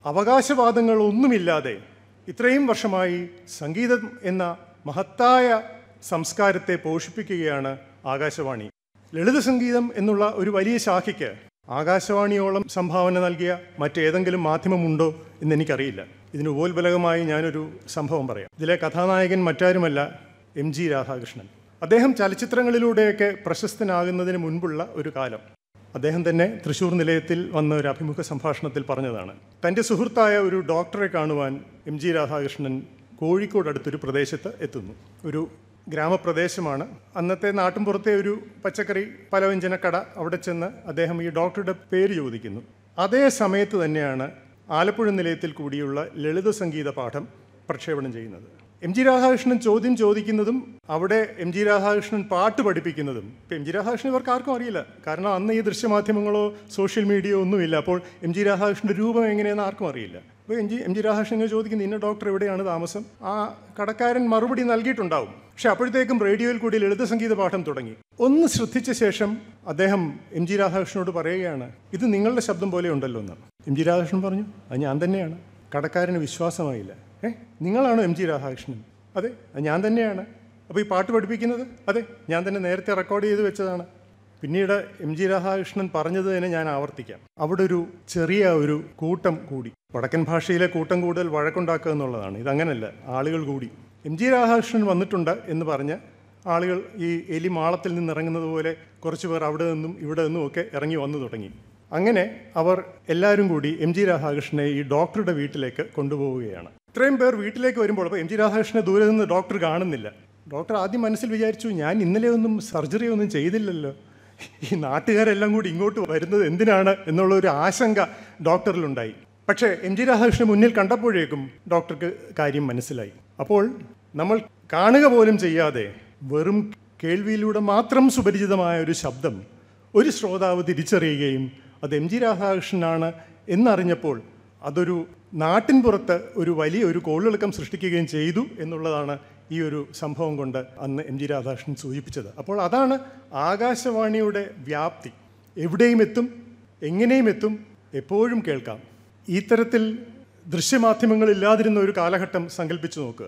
അവകാശവാദങ്ങൾ ഒന്നുമില്ലാതെ ഇത്രയും വർഷമായി സംഗീതം എന്ന മഹത്തായ സംസ്കാരത്തെ പോഷിപ്പിക്കുകയാണ് ആകാശവാണി ലളിത സംഗീതം എന്നുള്ള ഒരു വലിയ ശാഖയ്ക്ക് ആകാശവാണിയോളം സംഭാവന നൽകിയ മറ്റേതെങ്കിലും മാധ്യമമുണ്ടോ എന്ന് എനിക്കറിയില്ല ഇതിന് ഉപോത്ബലകമായി ഞാനൊരു സംഭവം പറയാം ഇതിലെ കഥാനായകൻ മറ്റാരുമല്ല എം ജി രാധാകൃഷ്ണൻ അദ്ദേഹം ചലച്ചിത്രങ്ങളിലൂടെയൊക്കെ പ്രശസ്തനാകുന്നതിന് മുൻപുള്ള ഒരു കാലം അദ്ദേഹം തന്നെ തൃശൂർ നിലയത്തിൽ വന്ന ഒരു അഭിമുഖ സംഭാഷണത്തിൽ പറഞ്ഞതാണ് തൻ്റെ സുഹൃത്തായ ഒരു ഡോക്ടറെ കാണുവാൻ എം ജി രാധാകൃഷ്ണൻ കോഴിക്കോട് അടുത്തൊരു പ്രദേശത്ത് എത്തുന്നു ഒരു ഗ്രാമപ്രദേശമാണ് അന്നത്തെ നാട്ടിൻപുറത്തെ ഒരു പച്ചക്കറി പലവ്യഞ്ജനക്കട അവിടെ ചെന്ന് അദ്ദേഹം ഈ ഡോക്ടറുടെ പേര് ചോദിക്കുന്നു അതേ സമയത്ത് തന്നെയാണ് ആലപ്പുഴ നിലയത്തിൽ കൂടിയുള്ള ലളിത സംഗീത പാഠം പ്രക്ഷേപണം ചെയ്യുന്നത് എം ജി രാധാകൃഷ്ണൻ ചോദ്യം ചോദിക്കുന്നതും അവിടെ എം ജി രാധാകൃഷ്ണൻ പാട്ട് പഠിപ്പിക്കുന്നതും ഇപ്പം എം ജി രാധാകൃഷ്ണൻ ഇവർക്ക് ആർക്കും അറിയില്ല കാരണം അന്ന് ഈ ദൃശ്യമാധ്യമങ്ങളോ സോഷ്യൽ മീഡിയയോ ഒന്നുമില്ല അപ്പോൾ എം ജി രാധാകൃഷ്ണൻ്റെ രൂപം എങ്ങനെയെന്ന് ആർക്കും അറിയില്ല അപ്പോൾ M G M G Radhakrishnan ഇങ്ങനെ ചോദിക്കുന്നു ഇന്ന ഡോക്ടർ എവിടെയാണ് താമസം ആ കടക്കാരൻ മറുപടി നൽകിയിട്ടുണ്ടാവും പക്ഷെ അപ്പോഴത്തേക്കും റേഡിയോയിൽ കൂടി ലളിത സംഗീത പാഠം തുടങ്ങി ഒന്ന് ശ്രദ്ധിച്ച ശേഷം അദ്ദേഹം എം ജി രാധാകൃഷ്ണനോട് പറയുകയാണ് ഇത് നിങ്ങളുടെ ശബ്ദം പോലെ ഉണ്ടല്ലോ എന്ന് എം ജി രാധാകൃഷ്ണൻ പറഞ്ഞു അത് ഞാൻ തന്നെയാണ് കടക്കാരന് വിശ്വാസമായില്ല ഏ നിങ്ങളാണോ എം ജി രാധാകൃഷ്ണൻ അതെ അത് ഞാൻ തന്നെയാണ് അപ്പോൾ ഈ പാട്ട് പഠിപ്പിക്കുന്നത് അതെ ഞാൻ തന്നെ നേരത്തെ റെക്കോർഡ് ചെയ്ത് വെച്ചതാണ് പിന്നീട് എം ജി രാധാകൃഷ്ണൻ പറഞ്ഞത് തന്നെ ഞാൻ ആവർത്തിക്കാം അവിടെ ഒരു ചെറിയ ഒരു കൂട്ടം കൂടി വടക്കൻ ഭാഷയിലെ കൂട്ടം കൂടുതൽ വഴക്കുണ്ടാക്കുക എന്നുള്ളതാണ് ഇതങ്ങനല്ല ആളുകൾ കൂടി എം ജി രാധാകൃഷ്ണൻ വന്നിട്ടുണ്ട് എന്ന് പറഞ്ഞ് ആളുകൾ ഈ എലി മാളത്തിൽ നിന്ന് ഇറങ്ങുന്നത് പോലെ കുറച്ച് പേർ അവിടെ നിന്നും ഇവിടെ നിന്നും ഒക്കെ ഇറങ്ങി വന്നു തുടങ്ങി അങ്ങനെ അവർ എല്ലാവരും കൂടി എം ജി രാധാകൃഷ്ണനെ ഈ ഡോക്ടറുടെ വീട്ടിലേക്ക് കൊണ്ടുപോവുകയാണ് ഇത്രയും പേർ വീട്ടിലേക്ക് വരുമ്പോൾ അപ്പോൾ എം ജി രാധാകൃഷ്ണനെ ദൂരെ നിന്ന് ഡോക്ടർ കാണുന്നില്ല ഡോക്ടർ ആദ്യം മനസ്സിൽ വിചാരിച്ചു ഞാൻ ഇന്നലെ ഒന്നും സർജറി ഒന്നും ചെയ്തില്ലല്ലോ ഈ നാട്ടുകാരെല്ലാം കൂടി ഇങ്ങോട്ട് വരുന്നത് എന്തിനാണ് എന്നുള്ള ഒരു ആശങ്ക ഡോക്ടറിലുണ്ടായി പക്ഷേ എം ജി രാധാകൃഷ്ണൻ മുന്നിൽ കണ്ടപ്പോഴേക്കും ഡോക്ടർക്ക് കാര്യം മനസ്സിലായി അപ്പോൾ നമ്മൾ കാണുക പോലും ചെയ്യാതെ വെറും കേൾവിയിലൂടെ മാത്രം സുപരിചിതമായ ഒരു ശബ്ദം ഒരു ശ്രോതാവ് തിരിച്ചറിയുകയും അത് എം ജി രാധാകൃഷ്ണനാണ് എന്നറിഞ്ഞപ്പോൾ അതൊരു നാട്ടിൻ പുറത്ത് ഒരു വലിയ ഒരു കോളിളക്കം സൃഷ്ടിക്കുകയും ചെയ്തു എന്നുള്ളതാണ് ഈ ഒരു സംഭവം കൊണ്ട് അന്ന് എം ജി രാധാകൃഷ്ണൻ സൂചിപ്പിച്ചത് അപ്പോൾ അതാണ് ആകാശവാണിയുടെ വ്യാപ്തി എവിടെയും എത്തും എങ്ങനെയും എത്തും എപ്പോഴും കേൾക്കാം ഈ തരത്തിൽ ദൃശ്യമാധ്യമങ്ങളില്ലാതിരുന്ന ഒരു കാലഘട്ടം സങ്കല്പിച്ചു നോക്കുക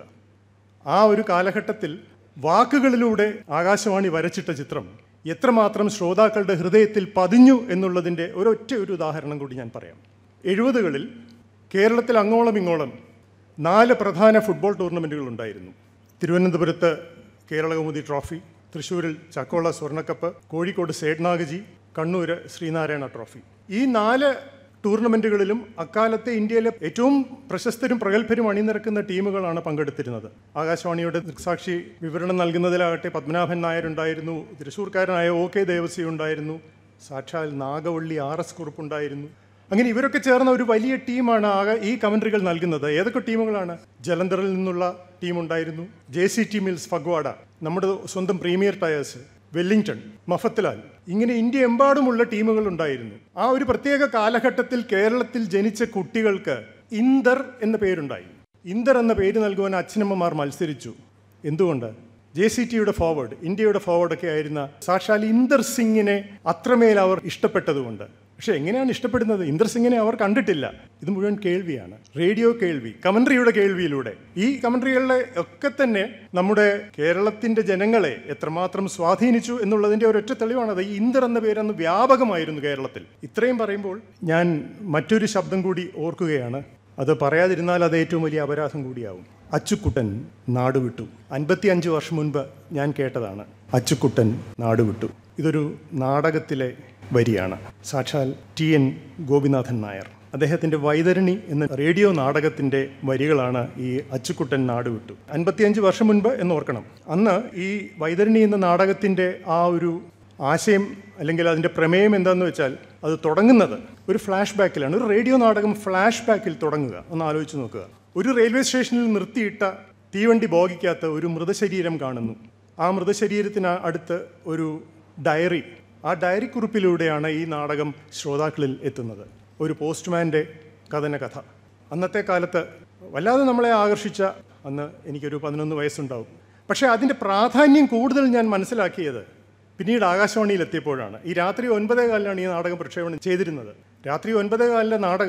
ആ ഒരു കാലഘട്ടത്തിൽ വാക്കുകളിലൂടെ ആകാശവാണി വരച്ചിട്ട ചിത്രം എത്രമാത്രം ശ്രോതാക്കളുടെ ഹൃദയത്തിൽ പതിഞ്ഞു എന്നുള്ളതിൻ്റെ ഒരൊറ്റ ഒരു ഉദാഹരണം കൂടി ഞാൻ പറയാം എഴുപതുകളിൽ കേരളത്തിൽ അങ്ങോളം ഇങ്ങോളം നാല് പ്രധാന ഫുട്ബോൾ ടൂർണമെൻറ്റുകൾ ഉണ്ടായിരുന്നു തിരുവനന്തപുരത്ത് കേരളകൗമുദി ട്രോഫി തൃശ്ശൂരിൽ ചക്കോള സ്വർണ്ണക്കപ്പ് കോഴിക്കോട് സേഡ്നാഗജി കണ്ണൂർ ശ്രീനാരായണ ട്രോഫി ഈ നാല് ടൂർണമെൻറ്റുകളിലും അക്കാലത്തെ ഇന്ത്യയിലെ ഏറ്റവും പ്രശസ്തരും പ്രഗത്ഭരും അണിനിരക്കുന്ന ടീമുകളാണ് പങ്കെടുത്തിരുന്നത് ആകാശവാണിയുടെ ദൃക്സാക്ഷി വിവരണം നൽകുന്നതിലാകട്ടെ പത്മനാഭൻ നായർ ഉണ്ടായിരുന്നു തൃശ്ശൂർക്കാരനായ ഒ കെ ദേവസി ഉണ്ടായിരുന്നു സാക്ഷാൽ നാഗവള്ളി ആർ എസ് കുറുപ്പുണ്ടായിരുന്നു അങ്ങനെ ഇവരൊക്കെ ചേർന്ന ഒരു വലിയ ടീമാണ് ആകെ ഈ കമൻട്രികൾ നൽകുന്നത് ഏതൊക്കെ ടീമുകളാണ് ജലന്ധറിൽ നിന്നുള്ള ടീമുണ്ടായിരുന്നു J C T mills Phagwara നമ്മുടെ സ്വന്തം പ്രീമിയർ ടയേഴ്സ് വെല്ലിംഗ്ടൺ മഫത്ലാൽ ഇങ്ങനെ ഇന്ത്യ എമ്പാടുമുള്ള ടീമുകൾ ഉണ്ടായിരുന്നു ആ ഒരു പ്രത്യേക കാലഘട്ടത്തിൽ കേരളത്തിൽ ജനിച്ച കുട്ടികൾക്ക് ഇന്ദർ എന്ന പേരുണ്ടായി ഇന്ദർ എന്ന പേര് നൽകുവാൻ അച്ഛനമ്മമാർ മത്സരിച്ചു എന്തുകൊണ്ട് ജെ സി ടിയുടെ ഫോർവേഡ് ഇന്ത്യയുടെ ഫോർവേഡൊക്കെ ആയിരുന്ന സാക്ഷാൽ ഇന്ദർ സിംഗിനെ അത്രമേൽ അവർ ഇഷ്ടപ്പെട്ടതുകൊണ്ട് പക്ഷെ എങ്ങനെയാണ് ഇഷ്ടപ്പെടുന്നത് ഇന്ദർ സിംഗിനെ അവർ കണ്ടിട്ടില്ല ഇത് മുഴുവൻ കേൾവിയാണ് റേഡിയോ കേൾവി കമൻട്രിയുടെ കേൾവിയിലൂടെ ഈ കമൻട്രികളിലെ ഒക്കെ തന്നെ നമ്മുടെ കേരളത്തിന്റെ ജനങ്ങളെ എത്രമാത്രം സ്വാധീനിച്ചു എന്നുള്ളതിന്റെ ഒരൊറ്റ തെളിവാണത് ഈ ഇന്ദർ എന്ന പേരന്ന് വ്യാപകമായിരുന്നു കേരളത്തിൽ ഇത്രയും പറയുമ്പോൾ ഞാൻ മറ്റൊരു ശബ്ദം കൂടി ഓർക്കുകയാണ് അത് പറയാതിരുന്നാൽ അത് ഏറ്റവും വലിയ അപരാധം കൂടിയാവും അച്ചുക്കുട്ടൻ നാടുവിട്ടു അൻപത്തി അഞ്ച് വർഷം മുൻപ് ഞാൻ കേട്ടതാണ് അച്ചുക്കുട്ടൻ നാടുവിട്ടു ഇതൊരു നാടകത്തിലെ വരിയാണ് സാക്ഷാൽ ടി എൻ ഗോപിനാഥൻ നായർ അദ്ദേഹത്തിൻ്റെ വൈതരണി എന്ന റേഡിയോ നാടകത്തിൻ്റെ വരികളാണ് ഈ അച്ചുക്കുട്ടൻ നാടുവിട്ടു അൻപത്തിയഞ്ച് വർഷം മുൻപ് എന്ന് ഓർക്കണം അന്ന് ഈ വൈതരണി എന്ന നാടകത്തിൻ്റെ ആ ഒരു ആശയം അല്ലെങ്കിൽ അതിൻ്റെ പ്രമേയം എന്താണെന്ന് വെച്ചാൽ അത് തുടങ്ങുന്നത് ഒരു ഫ്ലാഷ് ബാക്കിലാണ് ഒരു റേഡിയോ നാടകം ഫ്ലാഷ് ബാക്കിൽ തുടങ്ങുക ഒന്ന് ആലോചിച്ച് നോക്കുക ഒരു റെയിൽവേ സ്റ്റേഷനിൽ നിർത്തിയിട്ട തീവണ്ടി ബോഗിക്കകത്ത് ഒരു മൃതശരീരം കാണുന്നു ആ മൃതശരീരത്തിന് അടുത്ത് ഒരു ഡയറി ആ ഡയറി കുറിപ്പിലൂടെയാണ് ഈ നാടകം ശ്രോതാക്കളിൽ എത്തുന്നത് ഒരു പോസ്റ്റ്മാൻ്റെ കഥന കഥ അന്നത്തെ കാലത്ത് വല്ലാതെ നമ്മളെ ആകർഷിച്ച അന്ന് എനിക്കൊരു പതിനൊന്ന് വയസ്സുണ്ടാവും പക്ഷേ അതിൻ്റെ പ്രാധാന്യം കൂടുതൽ ഞാൻ മനസ്സിലാക്കിയത് പിന്നീട് ആകാശവാണിയിൽ എത്തിയപ്പോഴാണ് ഈ രാത്രി ഒൻപതേ കാലിലാണ് ഈ നാടകം പ്രക്ഷേപണം ചെയ്തിരുന്നത് രാത്രി ഒൻപതേ കാലിലെ നാടകം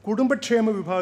കുടുംബക്ഷേമ വിഭാഗ